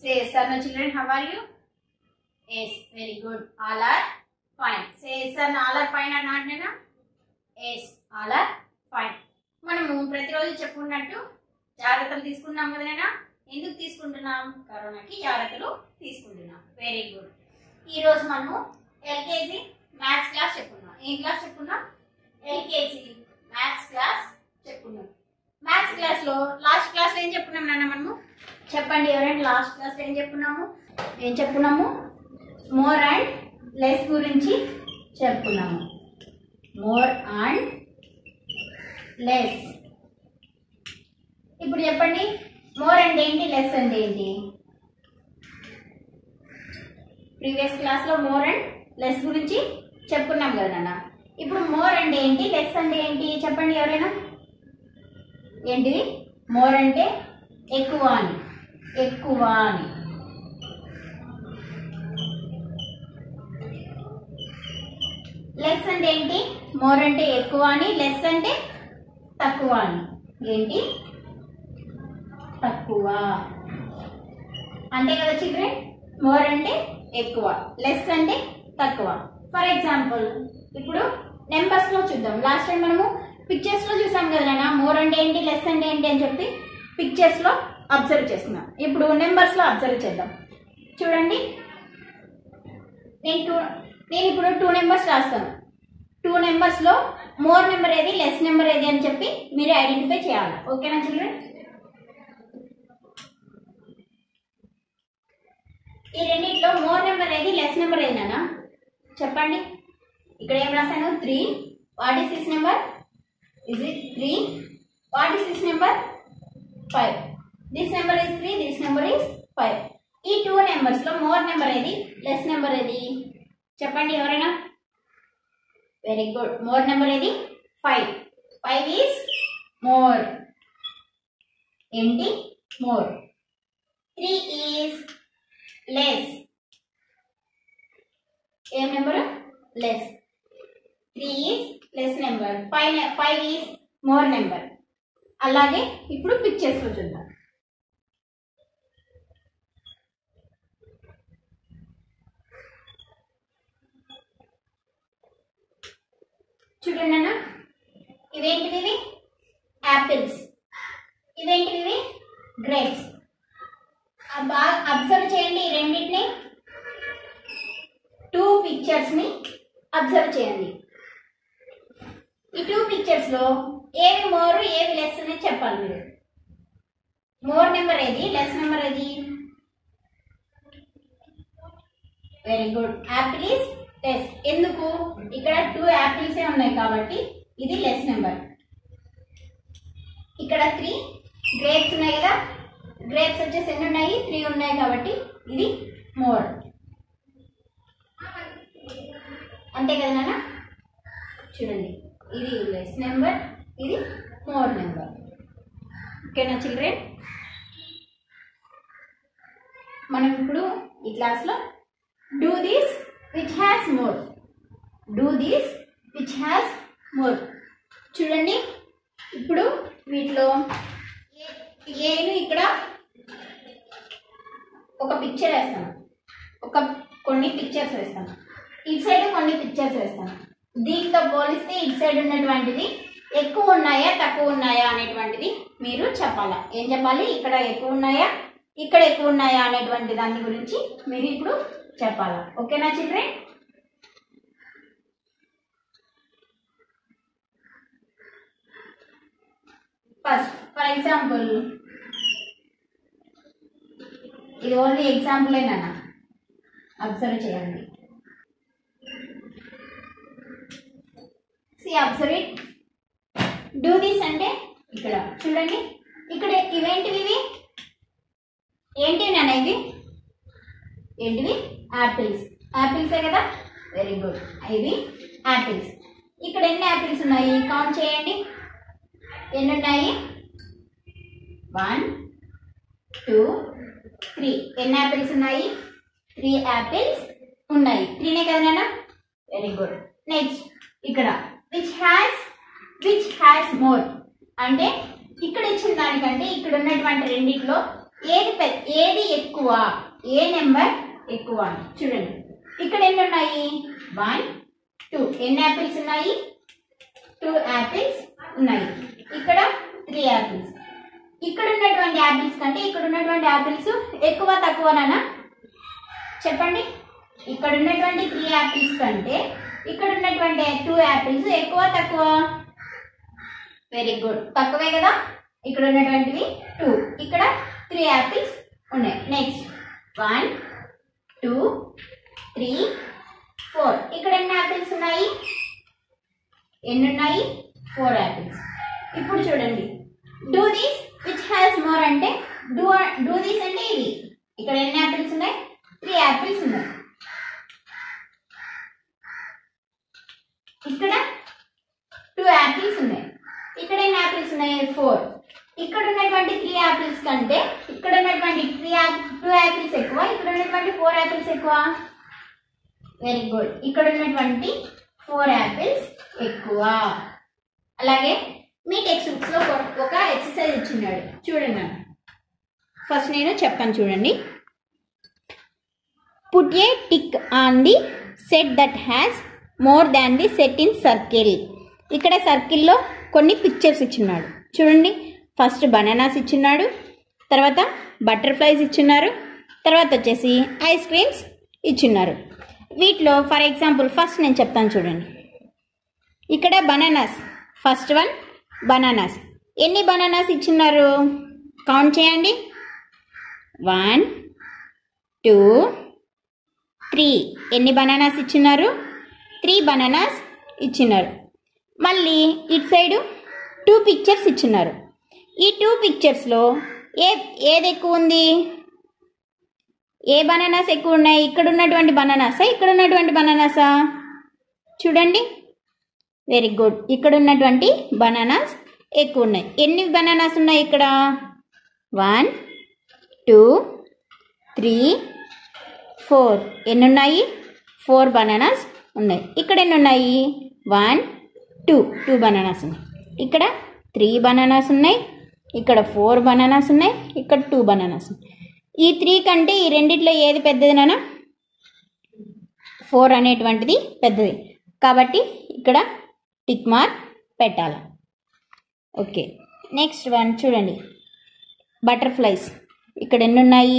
Say yes or no children, how are you? Yes, very good. All are fine. Say yes or no, all are fine or not, Nana? Yes, all are fine. మనము ప్రతిరోజు చెప్పుకున్నట్టు జాగ్రత్తలు తీసుకున్నాం కదా నేనా ఎందుకు తీసుకుంటున్నాం కరోనాకి జాగ్రత్తలు తీసుకుంటున్నాం వెరీ గుడ్ ఈ రోజు మనము ఎల్కేజీ మ్యాథ్స్ క్లాస్ చెప్పుకున్నాం ఏ క్లాస్ చెప్పుకున్నాం ఎల్కేజీ మ్యాథ్స్ క్లాస్ చెప్పుకున్నాం మ్యాథ్స్ క్లాస్ లో లాస్ట్ క్లాస్ లో ఏం చెప్పుకున్నాం నాన్న మనము చెప్పండి ఎవరైనా లాస్ట్ క్లాస్ లో ఏం చెప్పుకున్నాము ఏం చెప్పుకున్నాము మోర్ అండ్ లెస్ గురించి చెప్పుకున్నాము మోర్ అండ్ లెస్ ఇప్పుడు చెప్పండి మోర్ అంటే ఏంటి లెస్ అంటే ఏంటి ప్రీవియస్ క్లాస్ లో మోర్ అండ్ లెస్ గురించి చెప్పుకున్నాం కదా నాన్న ఇప్పుడు మోర్ అంటే ఏంటి లెస్ అంటే ఏంటి చెప్పండి ఎవరైనా ఏంటిది మోర్ అంటే ఎక్కువ అని ఎక్కువ అని లెస్ అంటే ఏంటి మోర్ అంటే ఎక్కువ అని లెస్ అంటే తక్కువ అని ఏంటి తక్కువ అంతే కదా చిల్డ్రన్ మోర్ అంటే ఎక్కువ లెస్ అంటే తక్కువ ఫర్ ఎగ్జాంపుల్ ఇప్పుడు నెంబర్స్ లో చూద్దాం లాస్ట్ టైం మనము పిక్చర్స్ లో చూసాం కదా నాన్న మోర్ అంటే ఏంటి లెస్ అంటే ఏంటి అని చెప్పి పిక్చర్స్ లో అబ్జర్వ్ చేస్తున్నాం ఇప్పుడు నెంబర్స్ లో అబ్జర్వ్ చేద్దాం చూడండి నేను టూ నేను ఇప్పుడు టూ నెంబర్స్ రాస్తాను టూ నెంబర్స్ లో మోర్ నెంబర్ ఏది లెస్ నెంబర్ ఏది అని చెప్పి మీరు ఐడెంటిఫై చేయాలి ఓకేనా చిల్డ్రన్ ఈ రెండింటిలో మోర్ నెంబర్ ఏది లెస్ నెంబర్ ఏదన్నా చెప్పండి ఇక్కడ ఏం రాశాను three what is this number is it three what is this number five this number is three this number is five ఈ టూ నెంబర్స్ లో మోర్ నెంబర్ ఏది లెస్ నెంబర్ ఏది చెప్పండి ఎవరైనా వెరీ గుడ్ మోర్ నెంబర్ ఏది five five is more ఏంటి more three is less ఏం number less three is less number five five is more number అలాగే ఇప్పుడు పిక్చర్స్ లో చూద్దాం చూడండి అన్న ఇవేంటివి ఇవి యాపిల్స్ ఇవేంటివి ఇవి గ్రేప్స్ బాగా అబ్జర్వ్ చేయండి ఈ రెండింటిని టూ పిక్చర్స్ ని అబ్జర్వ్ చేయండి ఈ టూ పిక్చర్స్ లో ఏవి మోర్ ఏవి లెస్ అని చెప్పాలి మీరు మోర్ నెంబర్ ఏది లెస్ నెంబర్ ఏది very good apple is less ఎందుకు ఇక్కడ టూ యాపిల్సే ఉన్నాయి కాబట్టి ఇది లెస్ నెంబర్ ఇక్కడ త్రీ గ్రేప్స్ ఉన్నాయి కదా గ్రేప్స్ వచ్చేసి ఎన్ని ఉన్నాయి త్రీ ఉన్నాయి కాబట్టి ఇది మోర్ అంతే కదా నాన్న చూడండి ఇది లెస్ నెంబర్ ఇది మోర్ నెంబర్ ఓకేనా చిల్డ్రన్ మనం ఇప్పుడు ఈ క్లాస్లో do this which has more do this which has more చూడండి ఇప్పుడు వీటిలో నేను ఇక్కడ ఒక పిక్చర్ వేస్తాను ఒక కొన్ని పిక్చర్స్ వేస్తాను ఇటు సైడ్ కొన్ని పిక్చర్స్ వేస్తాను దీంతో పోలిస్తే ఇటు సైడ్ ఉన్నటువంటిది ఎక్కువ ఉన్నాయా తక్కువ ఉన్నాయా అనేటువంటిది మీరు చెప్పాలా ఏం చెప్పాలి ఇక్కడ ఎక్కువ ఉన్నాయా ఇక్కడ ఎక్కువ ఉన్నాయా అనేటువంటి దాని గురించి మీరు ఇప్పుడు చెప్పాలా ఓకేనా చిల్డ్రన్ ఫస్ట్ ఫర్ ఎగ్జాంపుల్ ఇది ఓన్లీ ఎగ్జాంపుల్ నాన్న అబ్జర్వ్ చేయండి see observe it do this అంటే ఇక్కడ చూడండి ఇక్కడ ఇవేంటివి ఇవి ఏంటి నాన్న ఇవి ఏంటివి యాపిల్స్ యాపిల్సే కదా వెరీ గుడ్ ఇవి యాపిల్స్ ఇక్కడ ఎన్ని యాపిల్స్ ఉన్నాయి కౌంట్ చేయండి ఎన్ని ఉన్నాయి వన్ టూ త్రీ ఎన్ని యాపిల్స్ ఉన్నాయి త్రీ యాపిల్స్ ఉన్నాయి త్రీనే కదా నాన్న వెరీ గుడ్ నెక్స్ట్ ఇక్కడ which has which has more అంటే ఇక్కడ ఇచ్చిన దానికంటే ఇక్కడ ఉన్నటువంటి రెండిట్లో ఏది పెద్ద ఏది ఎక్కువ ఏ నెంబర్ ఎక్కువ అని చూడండి ఇక్కడ ఎన్ని ఉన్నాయి వన్ టూ ఎన్ని యాపిల్స్ ఉన్నాయి టూ యాపిల్స్ ఉన్నాయి ఇక్కడ త్రీ యాపిల్స్ ఇక్కడ ఉన్నటువంటి యాపిల్స్ కంటే ఇక్కడ ఉన్నటువంటి యాపిల్స్ ఎక్కువ తక్కువనా చెప్పండి ఇక్కడ ఉన్నటువంటి త్రీ యాపిల్స్ కంటే ఇక్కడ ఉన్నటువంటి టూ యాపిల్స్ ఎక్కువ తక్కువ వెరీ గుడ్ తక్కువే కదా ఇక్కడ ఉన్నటువంటివి టూ ఇక్కడ త్రీ యాపిల్స్ ఉన్నాయి next one two three four ఇక్కడ ఎన్ని యాపిల్స్ ఉన్నాయి ఎన్ని ఉన్నాయి ఫోర్ యాపిల్స్ ఇప్పుడు చూడండి do this which has more అంటే డూ డూ దిస్ అంటే ఇవి ఇక్కడ ఎన్ని యాపిల్స్ ఉన్నాయి త్రీ యాపిల్స్ ఉన్నాయి ఇక్కడ టూ యాపిల్స్ ఉన్నాయి ఇక్కడ ఎన్ని యాపిల్స్ ఉన్నాయి ఫోర్ ఇక్కడ ఉన్నటువంటి త్రీ యాపిల్స్ కంటే ఇక్కడ ఉన్నటువంటి త్రీ టూ యాపిల్స్ ఎక్కువ ఇక్కడ ఉన్నటువంటి ఫోర్ యాపిల్స్ ఎక్కువ వెరీ గుడ్ ఇక్కడ ఉన్నటువంటి ఫోర్ యాపిల్స్ ఎక్కువ అలాగే మీ టెక్స్ట్ బుక్స్ లో ఒక- ఒక ఎక్సర్సైజ్ ఇచ్చినాడు చూడండి మ్యామ్ ఫస్ట్ నేను చెప్తాను చూడండి put a tick on the set that has more than the set in circle ఇక్కడ సర్కిల్లో కొన్ని పిక్చర్స్ ఇచ్చిన్నాడు చూడండి ఫస్ట్ బనానాస్ ఇచ్చిన్నాడు తర్వాత బటర్ఫ్లైస్ ఇచ్చిన్నారు తర్వాత వచ్చేసి ఐస్ క్రీమ్స్ ఇచ్చిన్నారు వీటిలో ఫర్ ఎగ్జాంపుల్ ఫస్ట్ నేను చెప్తాను చూడండి ఇక్కడ బనానాస్ ఫస్ట్ వన్ బనానాస్ ఎన్ని బనానాస్ ఇచ్చిన్నారు కౌంట్ చేయండి వన్ టూ త్రీ ఎన్ని బనానాస్ ఇచ్చినారు త్రీ బనానాస్ ఇచ్చినారు మళ్ళీ ఇటు సైడు టూ పిక్చర్స్ ఇచ్చినారు ఈ టూ పిక్చర్స్లో ఏ ఏది ఎక్కువ ఉంది ఏ బనానాస్ ఎక్కువ ఉన్నాయి ఇక్కడ ఉన్నటువంటి బనానాసా ఇక్కడ ఉన్నటువంటి బనానాసా చూడండి వెరీ గుడ్ ఇక్కడ ఉన్నటువంటి బనానాస్ ఎక్కువ ఉన్నాయి ఎన్ని బనానాస్ ఉన్నాయి ఇక్కడ వన్ టూ త్రీ ఫోర్ ఎన్ని ఉన్నాయి ఫోర్ బనానాస్ ఉన్నాయి ఇక్కడ ఎన్ని ఉన్నాయి వన్ టూ టూ బనానాస్ ఉన్నాయి ఇక్కడ త్రీ బనానాస్ ఉన్నాయి ఇక్కడ ఫోర్ బనానాస్ ఉన్నాయి ఇక్కడ టూ బనానాస్ ఉన్నాయి ఈ త్రీ కంటే ఈ రెండిట్లో ఏది పెద్దది నాన్న ఫోర్ అనేటువంటిది పెద్దది కాబట్టి ఇక్కడ టిక్ మార్క్ పెట్టాలి ఓకే నెక్స్ట్ వన్ చూడండి బటర్ఫ్లైస్ ఇక్కడ ఎన్ని ఉన్నాయి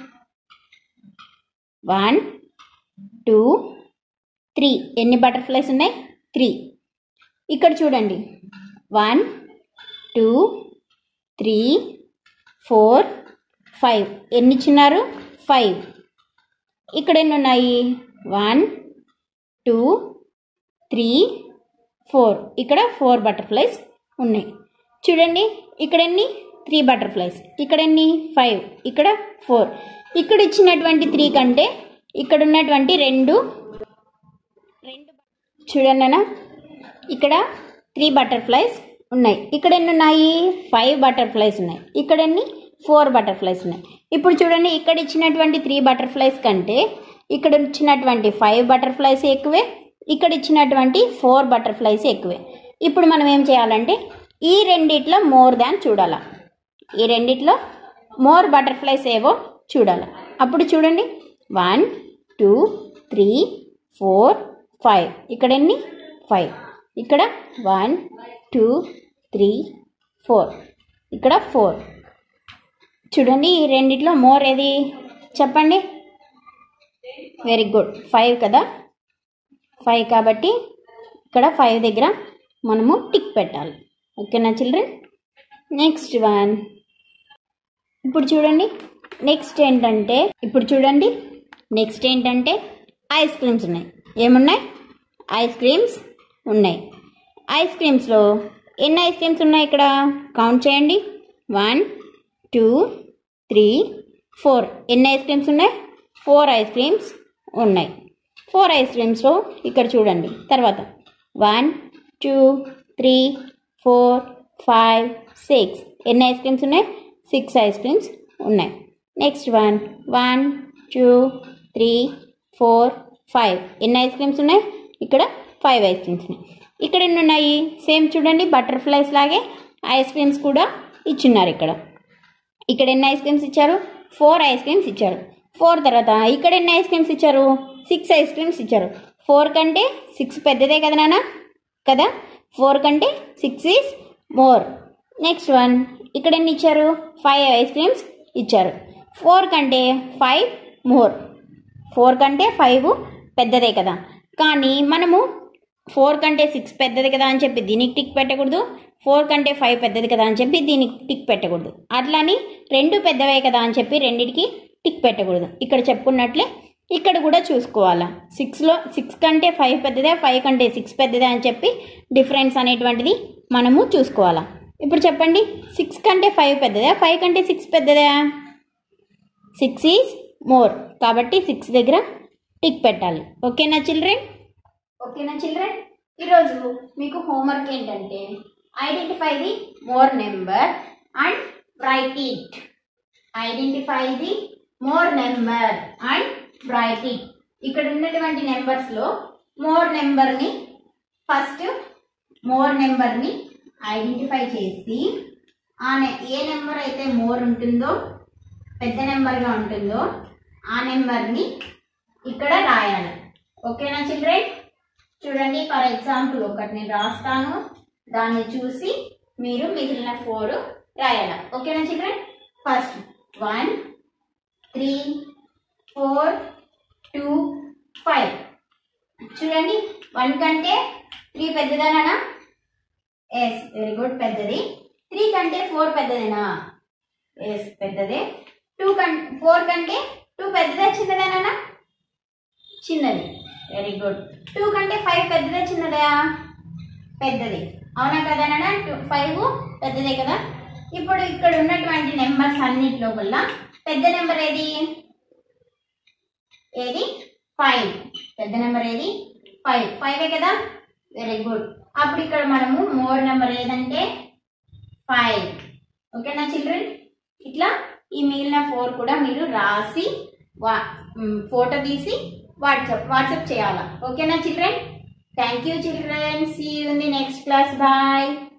వన్ టూ త్రీ ఎన్ని బటర్ఫ్లైస్ ఉన్నాయి త్రీ ఇక్కడ చూడండి one two three four five ఎన్ని ఇచ్చినారు ఫైవ్ ఇక్కడ ఎన్ని ఉన్నాయి వన్ టూ త్రీ ఫోర్ ఇక్కడ ఫోర్ బటర్ఫ్లైస్ ఉన్నాయి చూడండి ఇక్కడ ఎన్ని త్రీ బటర్ఫ్లైస్ ఇక్కడ ఎన్ని ఫైవ్ ఇక్కడ ఫోర్ ఇక్కడ ఇచ్చినటువంటి త్రీ కంటే ఇక్కడ ఉన్నటువంటి రెండు రెండు చూడండి అన్న ఇక్కడ త్రీ బటర్ఫ్లైస్ ఉన్నాయి ఇక్కడ ఎన్ని ఉన్నాయి ఫైవ్ బటర్ఫ్లైస్ ఉన్నాయి ఇక్కడ ఎన్ని ఫోర్ బటర్ఫ్లైస్ ఉన్నాయి ఇప్పుడు చూడండి ఇక్కడ ఇచ్చినటువంటి త్రీ బటర్ఫ్లైస్ కంటే ఇక్కడ ఇచ్చినటువంటి ఫైవ్ బటర్ఫ్లైస్ ఎక్కువే ఇక్కడ ఇచ్చినటువంటి ఫోర్ బటర్ఫ్లైస్ ఎక్కువే ఇప్పుడు మనం ఏం చేయాలంటే ఈ రెండిట్లో మోర్ దాన్ చూడాలా ఈ రెండిట్లో మోర్ బటర్ఫ్లైస్ ఏవో చూడాలి అప్పుడు చూడండి one two three four five ఇక్కడ ఎన్ని ఫైవ్ ఇక్కడ వన్ టూ త్రీ ఫోర్ ఇక్కడ ఫోర్ చూడండి ఈ రెండిట్లో మోర్ ఏది చెప్పండి వెరీ గుడ్ ఫైవ్ కదా ఫైవ్ కాబట్టి ఇక్కడ ఫైవ్ దగ్గర మనము టిక్ పెట్టాలి ఓకేనా చిల్డ్రన్ నెక్స్ట్ వన్ ఇప్పుడు చూడండి నెక్స్ట్ ఏంటంటే ఇప్పుడు చూడండి నెక్స్ట్ ఏంటంటే ఐస్ క్రీమ్స్ ఉన్నాయి ఏమున్నాయి ఐస్ క్రీమ్స్ ఉన్నాయి ఐస్ క్రీమ్స్లో ఎన్ని ఐస్ క్రీమ్స్ ఉన్నాయి ఇక్కడ కౌంట్ చేయండి వన్ టూ త్రీ ఫోర్ ఎన్ని ఐస్ క్రీమ్స్ ఉన్నాయి ఫోర్ ఐస్ క్రీమ్స్ ఉన్నాయి ఫోర్ ఐస్ క్రీమ్స్లో ఇక్కడ చూడండి తర్వాత one two three four five six ఎన్ని ఐస్ క్రీమ్స్ ఉన్నాయి సిక్స్ ఐస్ క్రీమ్స్ ఉన్నాయి next one one two three four five ఎన్ని ఐస్ క్రీమ్స్ ఉన్నాయి ఇక్కడ ఫైవ్ ఐస్ క్రీమ్స్ ఉన్నాయి ఇక్కడ ఎన్ని ఉన్నాయి సేమ్ చూడండి బటర్ఫ్లైస్ లాగే ఐస్ క్రీమ్స్ కూడా ఇచ్చిన్నారు ఇక్కడ ఇక్కడ ఎన్ని ఐస్ క్రీమ్స్ ఇచ్చారు ఫోర్ ఐస్ క్రీమ్స్ ఇచ్చారు ఫోర్ తర్వాత ఇక్కడ ఎన్ని ఐస్ క్రీమ్స్ ఇచ్చారు సిక్స్ ఐస్ క్రీమ్స్ ఇచ్చారు ఫోర్ కంటే సిక్స్ పెద్దదే కదా నాన్న కదా ఫోర్ కంటే six is more next one ఇక్కడ ఎన్ని ఇచ్చారు ఫైవ్ ఐస్ క్రీమ్స్ ఇచ్చారు ఫోర్ కంటే ఫైవ్ మోర్ ఫోర్ కంటే ఫైవ్ పెద్దదే కదా కానీ మనము ఫోర్ కంటే సిక్స్ పెద్దది కదా అని చెప్పి దీనికి టిక్ పెట్టకూడదు ఫోర్ కంటే ఫైవ్ పెద్దది కదా అని చెప్పి దీనికి టిక్ పెట్టకూడదు అట్లని రెండు పెద్దవే కదా అని చెప్పి రెండిటికి టిక్ పెట్టకూడదు ఇక్కడ చెప్పుకున్నట్లే ఇక్కడ కూడా చూసుకోవాలా సిక్స్లో సిక్స్ కంటే ఫైవ్ పెద్దదే ఫైవ్ కంటే సిక్స్ పెద్దదే అని చెప్పి డిఫరెన్స్ అనేటువంటిది మనము చూసుకోవాలా ఇప్పుడు చెప్పండి సిక్స్ కంటే ఫైవ్ పెద్దదా ఫైవ్ కంటే సిక్స్ పెద్దదా సిక్స్ ఈజ్ మోర్ కాబట్టి సిక్స్ దగ్గర టిక్ పెట్టాలి ఓకేనా చిల్డ్రన్ ఓకేనా చిల్డ్రన్ ఈరోజు మీకు హోంవర్క్ ఏంటంటే identify the more number and write it identify the more number and write it ఇక్కడ ఉన్నటువంటి నెంబర్స్లో మోర్ నెంబర్ని ఫస్ట్ మోర్ నెంబర్ని ఐడెంటిఫై చేసి ఆ నె- ఏ నెంబర్ అయితే మోర్ ఉంటుందో పెద్ద నెంబర్గా ఉంటుందో ఆ నెంబర్ని ఇక్కడ రాయాలి ఓకేనా చిల్డ్రన్ చూడండి ఫర్ ఎగ్జాంపుల్ ఒకటి నేను రాస్తాను దాన్ని చూసి మీరు మిగిలిన ఫోర్ రాయాలి ఓకేనా children first one three four two five చూడండి వన్ కంటే త్రీ పెద్దదేనా ఎస్ వెరీ గుడ్ పెద్దది త్రీ కంటే ఫోర్ పెద్దదేనా ఎస్ పెద్దదే టూ కం ఫోర్ కంటే టూ పెద్దదే చిన్నదేనా చిన్నది వెరీ గుడ్ టూ కంటే ఫైవ్ పెద్దదే చిన్నదా పెద్దది అవునా కదనా టూ ఫైవ్ పెద్దదే కదా ఇప్పుడు ఇక్కడ ఉన్నటువంటి నెంబర్స్ అన్నిటిలో వల్ల పెద్ద నెంబర్ ఏది ఏది ఫైవ్ పెద్ద నెంబర్ ఏది ఫైవ్ ఫైవే కదా వెరీ గుడ్ అప్పుడు ఇక్కడ మనము మోర్ నెంబర్ ఏదంటే ఫైవ్ ఓకేనా చిల్డ్రన్ ఇట్లా ఈ మిగిలిన ఫోర్ కూడా మీరు రాసి వా ఫోటో తీసి వాట్సాప్ వాట్సాప్ చేయాలా ఓకేనా children thank you children see you in the next class bye